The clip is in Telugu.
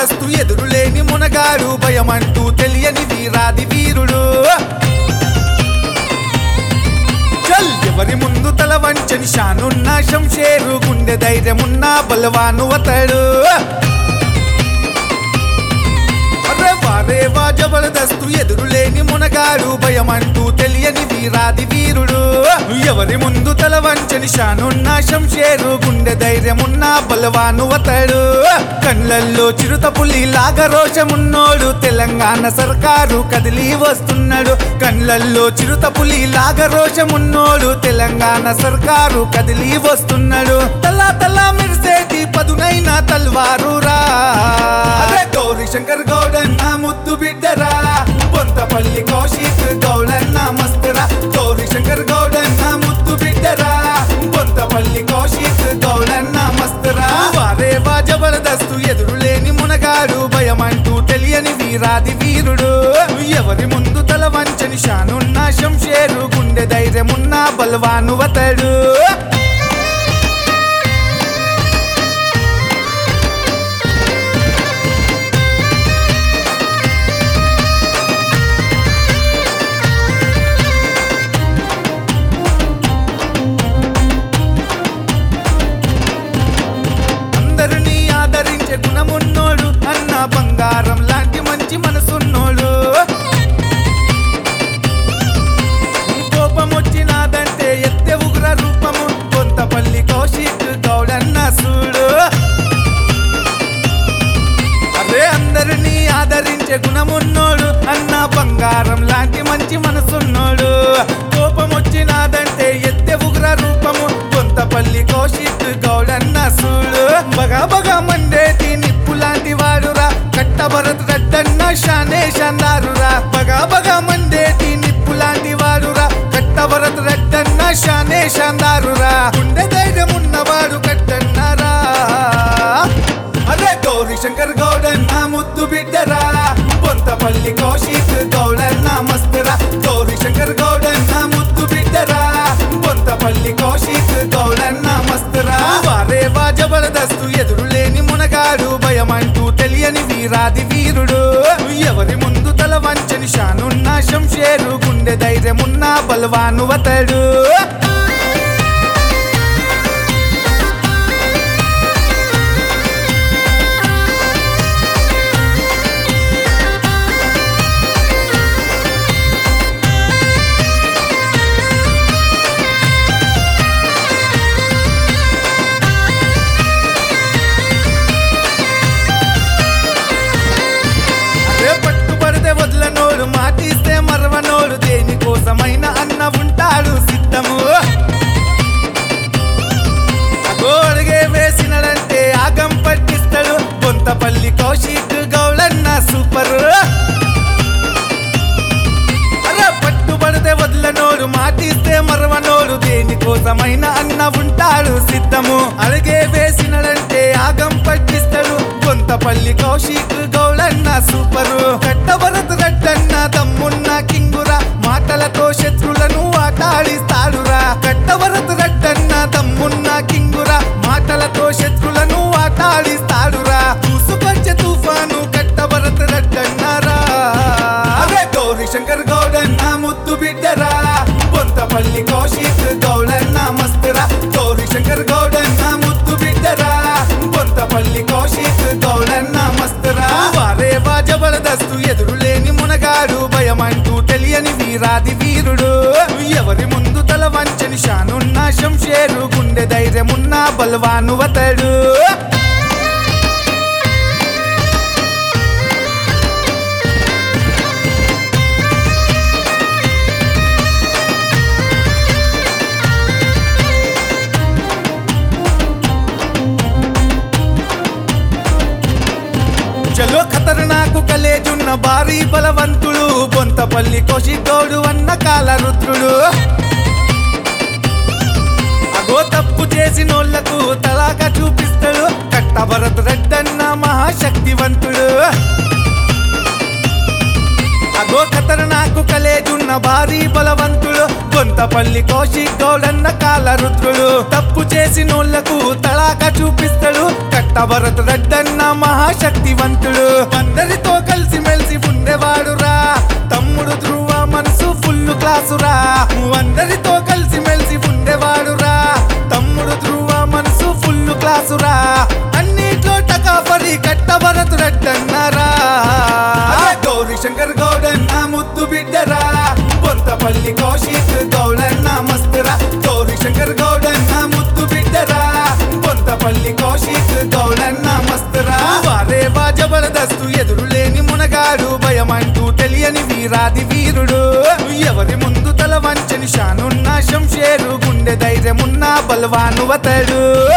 జబర్దస్తు ఎదురులేని మునగాడు భయమంటూ తెలియని వీరాది వీరుడు చల్ ఎవరి ముందు తల వంచని షానున్న శంషేరు గుండె ధైర్యమున్న బలవాను అతడు అరే వారే వా జబర్దస్తు ఎదురులేని మునగాడు భయమంటూ తెలియని వీరాది వీరుడు ఎవరి ముందు తల వంచని షానున్న శంషేరు గుండె ధైర్యమున్న బలవాను అతడు కళ్ళల్లో చిరుత పులి లాగా రోషమున్నోడు తెలంగాణ సర్కారు కదిలి వస్తున్నాడు కళ్ళల్లో చిరుత పులి లాగా రోషమున్నోడు తెలంగాణ సర్కారు కదిలి వస్తున్నాడు తలా తలా మెరిసేటి పదునైన తల్వారు రా అరే గౌరీ శంకర్ గౌడన్న ముద్దు బిడ్డరా బొంతపల్లి కౌశిక్ గౌడన్న మస్తరా గౌరీ శంకర్ గౌడన్న ముద్దు బిడ్డరా బొంతపల్లి కౌశిక్ గౌడన్న మస్తరా వారే వా జబర్దస్తు ఎదురులేని మునగాడు భయమంటూ తెలియని వీరాది వీరుడు ఎవరి ముందు తల వంచని షానున్న శంషేరు గుండె ధైర్యమున్న బలవాను అతడు అందరినీ ఆదరించే గుణమున్నోడు అన్న బంగారం లాంటి మంచి మనసున్నోడు కోపం వచ్చినాదంటే ఎత్తె ఉగ్ర రూపము కొంతపల్లి కౌశిక్ గౌడన్న సూడు అదే అందరినీ ఆదరించే గుణమున్నోడు అన్న బంగారం లాంటి మంచి మనసున్నోడు కోపం వచ్చినాదంటే ఎత్తె ఉగ్ర రూపము కొంతపల్లి కౌశిక్ గౌడన్న సూడు బగా బగా మండేటి నిప్పు లాంటి వాడురా కట్టభరత్ రెడ్డన్న షానే షందారురా బగా బగా మండేటి నిప్పు లాంటి వాడురా కట్టభరత్ రెడ్డన్న షానే షందారురా గుండె ధైర్యం ఉన్నవాడు కట్టన్నారా అరే గౌరీ శంకర్ గౌడన్న ముద్దు బిడ్డరా బొంతపల్లి కౌశిక్ గౌడన్న మస్తరా గౌరీ శంకర్ గౌడన్న ముద్దు బిడ్డరా బొంతపల్లి కౌశిక్ గౌడన్న మస్తరా వారే వా జబర్దస్తు ఎదురులేని మునగాడు భయమంటూ తెలియని వీరాది వీరుడు ఎవరి ముందు తల వంచని షానున్న శంషేరు గుండె ధైర్యమున్న బలవాను అతడు అదే పట్టుబడితే వదలనోడు మాటిస్తే మరవనోడు దేనికోసమైన అన్న ఉంటాడు సిద్ధము అగో అడిగే వేసినడంటే ఆగం పట్టిస్తాడు కొంతపల్లి కౌశిక్ గౌళన్న సూపరు అరే పట్టుబడితే వదలనోడు మాటిస్తే మరవనోడు దేనికోసమైన అన్న ఉంటాడు సిద్ధము అడిగే వేసినడంటే ఆగం పట్టిస్తాడు కొంతపల్లి కౌశిక్ గౌళన్న సూపరు కట్టవరత్ రెడ్డన్న దమ్మున్న కింగురా మాటలతో శత్రులను ఆటాడిస్తాడురా కట్టవరత్ రెడ్డన్న దమ్మున్న కింగురా మాటలతో శత్రులను ఆటాడిస్తాడురా చూసుకొచ్చే తుఫాను కట్టవరత్ రెడ్డన్నారా అరే గౌరీ శంకర్ గౌడన్న ముద్దు బిడ్డరా బొంతపల్లి కౌశిక్ గౌడన్న మస్తరా గౌరీ శంకర్ గౌడన్న ముద్దు బిడ్డరా బొంతపల్లి కౌశిక్ గౌడన్న మస్తరా వారే వా జబర్దస్తు ఎదురులేని మునగాడు భయమంటూ తెలియని వీరాది వీరుడు ఎవరి ముందు తల వంచని షానున్న శంషేరు గుండె ధైర్యమున్న బలవాను అతడు చలో ఖతర్నాకు కలేజున్న భారీ బలవంతుడు బొంతపల్లి కోషిగౌడు అన్న కాలరుద్రుడు అగో తప్పు చేసినోళ్లకు తలాక చూపిస్తాడు కట్టభరత్ రెడ్డన్న మహాశక్తివంతుడు అగో ఖతర్నాకు కలేజున్న భారీ బలవంతుడు కొంతపల్లి కౌశిక్ గౌడన్న కాలరుద్రుడు తప్పు చేసినోళ్లకు తలాక చూపిస్తాడు కట్ట కట్ట భరత రెడ్డన్న మహాశక్తివంతుడు అందరితో కలిసి మెలిసి ఉండేవాడురా తమ్ముడు ధ్రువ మనసు ఫుల్ క్లాసురా అందరితో కలిసి మెలిసి ఉండేవాడురా తమ్ముడు ధ్రువ మనసు ఫుల్ క్లాసురా అన్నిట్లో టకాపరి కట్ట భరత రెడ్డన్నారా గౌరీ శంకర్ గౌడన్న ముద్దు బిడ్డరా బొంతపల్లి కౌశిక్ గౌడన్న మస్తురా గౌరీ శంకర్ గౌడన్న ముద్దు బిడ్డరా బొంతపల్లి కౌశిక్ గౌడన్న మస్తురా వారే వా జబర్దస్తు ఎదురులేని మునగాడు భయమంటూ తెలియని వీరాది వీరుడు ఎవరి ముందు తల వంచని షానున్న శంషేరు గుండె ధైర్యమున్న బలవానువతడు